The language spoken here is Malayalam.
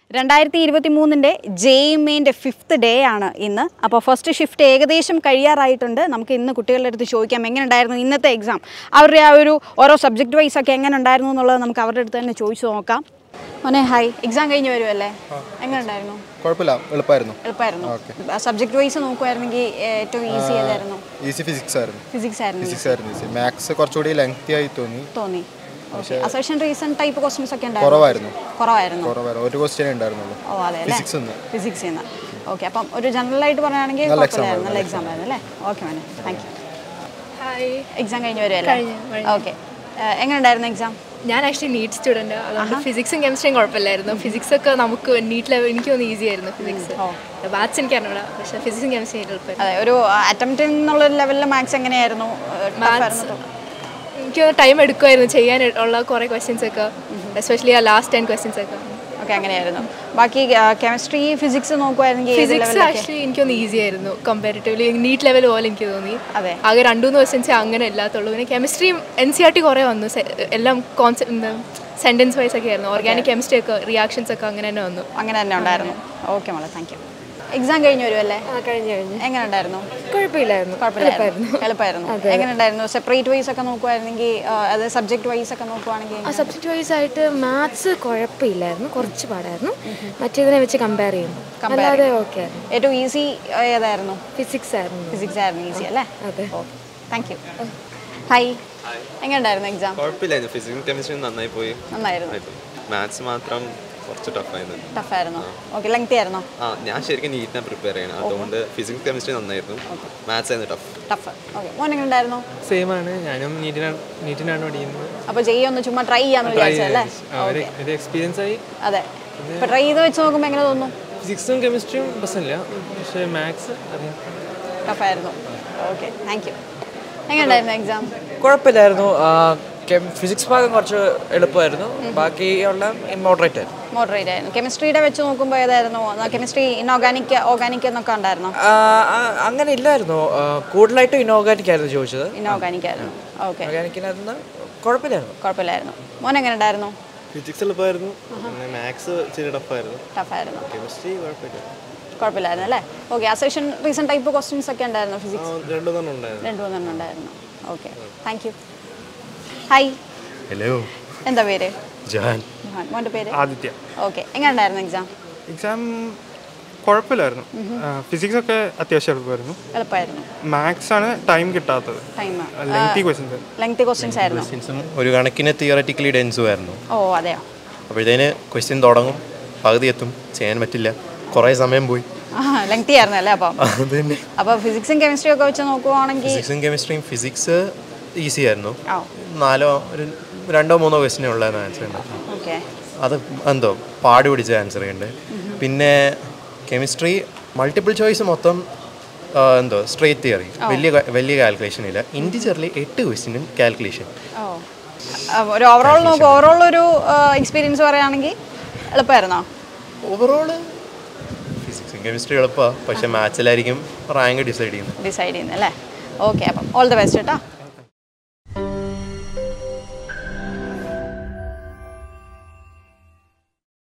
രണ്ടായിരത്തി ഇരുപത്തി മൂന്നിൻ്റെ ജെ എമ്മിൻ്റെ ഫിഫ്ത്ത് ഡേ ആണ് ഇന്ന് അപ്പോൾ ഫസ്റ്റ് ഷിഫ്റ്റ് ഏകദേശം കഴിയാറായിട്ടുണ്ട് നമുക്ക് ഇന്ന് കുട്ടികളുടെ അടുത്ത് ചോദിക്കാം എങ്ങനെ ഉണ്ടായിരുന്നു ഇന്നത്തെ എക്സാം അവരുടെ ആ ഒരു ഓരോ സബ്ജക്റ്റ് വൈസ് ഒക്കെ എങ്ങനെ ഉണ്ടായിരുന്നു എന്നുള്ളത് നമുക്ക് അവരുടെ അടുത്ത് തന്നെ ചോദിച്ചു നോക്കാം മോനെ ഹായ് എക്സാം കഴിഞ്ഞ് വരുമല്ലേ എങ്ങനെ ഉണ്ടായിരുന്നു കുഴപ്പമില്ല എളുപ്പമായിരുന്നു എളുപ്പമായിരുന്നു സബ്ജക്റ്റ് വൈസ് നോക്കുമായിരുന്നെങ്കിൽ ഏറ്റവും ഈസി ഏതായിരുന്നു ഈസി ഫിസിക്സ് ആയിരുന്നു ഫിസിക്സ് ആയിരുന്നു ഫിസിക്സ് ആയിരുന്നു ഈസി മാത്സ് കുറച്ചുകൂടി ലെങ്തി ആയി തോന്നി തോന്നി okay assertion reason type questions ഒക്കെ ഉണ്ടായിരുന്നു കുറവായിരുന്നു കുറവായിരുന്നു കുറവായിരുന്നു ഒരു ക്വസ്റ്റ്യൻ ഉണ്ടായിരുന്നുള്ളൂ ഓ അതെ അല്ലേ ഫിസിക്സ് നിന്ന് ഫിസിക്സ് നിന്ന് ഓക്കെ അപ്പം ഒരു ജനറൽ ആയിട്ട് പറയുകയാണെങ്കിൽ നല്ല കുഴപ്പമില്ലായിരുന്നു നല്ല എക്സാം ആയിരുന്നു അല്ലേ ഓക്കെ മാനെ താങ്ക് യു ഹായ് എക്സാം കഴിഞ്ഞ് വരുമല്ലേ ഓക്കെ എങ്ങനെ ഉണ്ടായിരുന്നു എക്സാം ഞാൻ ആക്ച്വലി നീറ്റ് സ്റ്റുഡൻറ്റ് അതുകൊണ്ട് ഫിസിക്സും കെമിസ്ട്രിയും കുഴപ്പമില്ലായിരുന്നു ഫിസിക്സ് ഒക്കെ നമുക്ക് നീറ്റ് ലെവൽ എനിക്ക് തോന്നുന്നു ഈസി ആയിരുന്നു ഫിസിക്സ് മാത്സ് എനിക്ക് അറിഞ്ഞൂടാ പക്ഷേ ഫിസിക്സും കെമിസ്ട്രിയും എളുപ്പമായിരുന്നു അതെ ഒരു അറ്റംപ്റ്റ് എന്നുള്ള ലെവലിൽ മാത്സ് എങ്ങനെയായിരുന്നു മാത്സ് എനിക്ക് ടൈം എടുക്കുമായിരുന്നു ചെയ്യാൻ ഉള്ള കുറേ ക്വസ്റ്റ്യൻസ് ഒക്കെ എസ്പെഷ്യലി ആ ലാസ്റ്റ് ടെൻ ക്വസ്റ്റ്യൻസ് ഒക്കെ ഓക്കെ അങ്ങനെയായിരുന്നു ബാക്കി കെമിസ്ട്രി ഫിസിക്സ് നോക്കുമായിരുന്നെങ്കിൽ ഏത് ഫിസിക്സ് ലെവലിലൊക്കെ ആക്ച്വലി എനിക്കൊന്ന് ഈസി ആയിരുന്നു കമ്പാരിറ്റീവ്ലി നീറ്റ് ലെവൽ പോലെ എനിക്ക് തോന്നി അതെ ആകെ രണ്ടു മൂന്ന് ക്വസ്റ്റ്യൻസ് അങ്ങനെ ഇല്ലാത്തുള്ളൂ പിന്നെ കെമിസ്ട്രിയും എൻ സി ആർ ടി കുറേ വന്നു se- എല്ലാം കോൺസെപ്റ്റ് സെൻറ്റൻസ് വൈസ് ഒക്കെ ആയിരുന്നു ഓർഗാനിക് കെമിസ്ട്രി ഒക്കെ റിയാക്ഷൻസ് ഒക്കെ അങ്ങനെ തന്നെ വന്നു അങ്ങനെ തന്നെ ഉണ്ടായിരുന്നു ഓക്കെ മോളെ താങ്ക് യു എക്സാം കഴിഞ്ഞ് വരുമല്ലേ കഴിഞ്ഞു കഴിഞ്ഞു എങ്ങനെ ഉണ്ടായിരുന്നു കുഴപ്പമില്ലായിരുന്നു കുഴപ്പമില്ലായിരുന്നു എളുപ്പമായിരുന്നു എങ്ങനെ ഉണ്ടായിരുന്നു സെപ്പറേറ്റ് വൈസ് ഒക്കെ നോക്കുമായിരുന്നെങ്കിൽ അത് സബ്ജക്ട് വൈസ് ഒക്കെ നോക്കുവാണെങ്കിൽ ആ സബ്ജക്റ്റ് വൈസ് ആയിട്ട് മാത്സ് കുഴപ്പമില്ലായിരുന്നു കുറച്ച് പാടായിരുന്നു മറ്റേതിനെ വെച്ച് കമ്പയർ ചെയ്യുന്നു അല്ലാതെ ഓക്കെ ആയിരുന്നു ഏറ്റവും ഈസി ഏതായിരുന്നു ഫിസിക്സ് ആയിരുന്നു ഫിസിക്സ് ആയിരുന്നു ഈസി അല്ലേ അതെ ഓക്കെ താങ്ക് യു ഹായ് എങ്ങനെ ഉണ്ടായിരുന്നു എക്സാം കുഴപ്പമില്ലായിരുന്നു ഫിസിക്സും കെമിസ്ട്രിയും നന്നായി പോയി നന്നായിരുന്നു മാത്സ് മാത്രം കുറച്ച് ടഫായിരുന്നു ടഫായിരുന്നു ഓക്കെ ലെങ്തി ആയിരുന്നോ ആ ഞാൻ ശരിക്കും നീറ്റിനാണ് പ്രിപ്പയർ ചെയ്യണം അതുകൊണ്ട് ഫിസിക്സ് കെമിസ്ട്രി നന്നായിരുന്നു മാത്സ് ആയിരുന്നു ടഫ് ടഫ് ഓക്കെ മോൻ എങ്ങനെ ഉണ്ടായിരുന്നു സെയിം ആണ് ഞാനും നീറ്റിനാണ് നീറ്റിനാണ് പഠിക്കുന്നത് അപ്പോൾ ചെയ്യ ഒന്ന് ചുമ്മാ ട്രൈ ചെയ്യാന്ന് വിചാരിച്ചല്ലേ ആ, ഒരു ഒരു എക്സ്പീരിയൻസ് ആയി അതെ ഇപ്പൊ ട്രൈ ചെയ്ത് വെച്ച് നോക്കുമ്പോൾ എങ്ങനെ തോന്നുന്നു ഫിസിക്സും കെമിസ്ട്രിയും പ്രശ്നമില്ല പക്ഷേ മാത്സ് അറിയാം ടഫായിരുന്നു ഓക്കെ താങ്ക് യു എങ്ങനെ ഉണ്ടായിരുന്നു എക്സാം കുഴപ്പമില്ലായിരുന്നു ഫിസിക്സ് ഭാഗം കുറച്ച് എളുപ്പമായിരുന്നു ബാക്കിയുള്ള മോഡറേറ്റ് ആയിരുന്നു മോഡറേറ്റ് ആയിരുന്നു കെമിസ്ട്രിയുടെ വെച്ച് നോക്കുമ്പോൾ ഏതായിരുന്നു കെമിസ്ട്രി ഇൻഓർഗാനിക് ഓർഗാനിക് എന്നൊക്കെ ഉണ്ടായിരുന്നോ ആ, ആ, അങ്ങനെ ഇല്ലായിരുന്നു ആ, കൂടുതലായിട്ടും ഇനോർഗാനിക് ആയിരുന്നു ചോദിച്ചത് ഇൻഓർഗാനിക് ആയിരുന്നു ഓക്കെ ഓർഗാനിക്കിനകത്ത് കുഴപ്പമില്ലായിരുന്നു കുഴപ്പമില്ലായിരുന്നു മോൻ എങ്ങനെ ഉണ്ടായിരുന്നു ഫിസിക്സ് എളുപ്പമായിരുന്നു പിന്നെ മാത്സ് ഇച്ചിരി ടഫായിരുന്നു ടഫായിരുന്നു കെമിസ്ട്രി കുഴപ്പമില്ല കുഴപ്പമില്ലായിരുന്നു അല്ലേ okay assertion reason type questions ഒക്കെ ഉണ്ടായിരുന്നു ഫിസിക്സ് രണ്ടു തന്നെ ഉണ്ടായിരുന്നു രണ്ട് മൂന്നെണ്ണം ഉണ്ടായിരുന്നു okay thank you hi hello എന്താ പേര് ജാൻ ജോഹാൻ. മോൻ്റെ പേര് ആദിത്യ ഓക്കെ എങ്ങനെ ഉണ്ടായിരുന്നു എക്സാം എക്സാം കുഴപ്പമില്ലായിരുന്നു ഫിസിക്സ് ഒക്കെ അത്യാവശ്യം എളുപ്പമായിരുന്നു എളുപ്പമായിരുന്നു മാത്സ് ആണ് ടൈം കിട്ടാത്തത് time lengthy questions lengthy questions ആയിരുന്നു ക്വസ്റ്റ്യൻസും ഒരു കണക്കിന് തിയററ്റിക്കലി ഡെൻസും ആയിരുന്നു ഓ അതെയോ അപ്പോഴത്തേന് ക്വസ്റ്റ്യൻ തുടങ്ങും പകുതി എത്തും ചെയ്യാൻ പറ്റില്ല കുറേ സമയം പോയി ആ ലെങ്തി ആയിരുന്നു അല്ലേ അപ്പം അത് തന്നെ അപ്പോൾ ഫിസിക്സും കെമിസ്ട്രിയും ഒക്കെ വെച്ച് നോക്കുവാണെങ്കിൽ ഫിസിക്സും കെമിസ്ട്രിയും ഫിസിക്സ് ഈസി ആയിരുന്നു ആ നാലോ ഒരു രണ്ടോ മൂന്നോ ക്വസ്റ്റിനേ ഉള്ളായിരുന്നു ആൻസർ ഉണ്ട് ഓക്കെ അത് എന്തോ പാട് പിടിച്ച ആൻസർ ഉണ്ട് പിന്നെ കെമിസ്ട്രി മൾട്ടിപ്പിൾ ചോയ്സ് മൊത്തം ആ, എന്തോ സ്ട്രേറ്റ് തിയറി വലിയ ക- വലിയ കാൽക്കുലേഷൻ ഇല്ല ഇൻഡിജറിൽ എട്ട് ക്വസ്റ്റിനും കാൽക്കുലേഷൻ ഓ ആ, ഒരു ഓവറോൾ നോക്കും ഓവറോൾ ഒരു എക്സ്പീരിയൻസ് പറയുകയാണെങ്കിൽ എളുപ്പമായിരുന്നോ ഓവറോള് ഫിസിക്സും കെമിസ്ട്രി എളുപ്പമാണ് പക്ഷേ മാത്സിലായിരിക്കും റാങ്ക് ഡിസൈഡ് ചെയ്യുന്നത് ഡിസൈഡ് ചെയ്യുന്നത് അല്ലേ ഓക്കെ അപ്പം ഓൾ ദ ബെസ്റ്റ് കേട്ടോ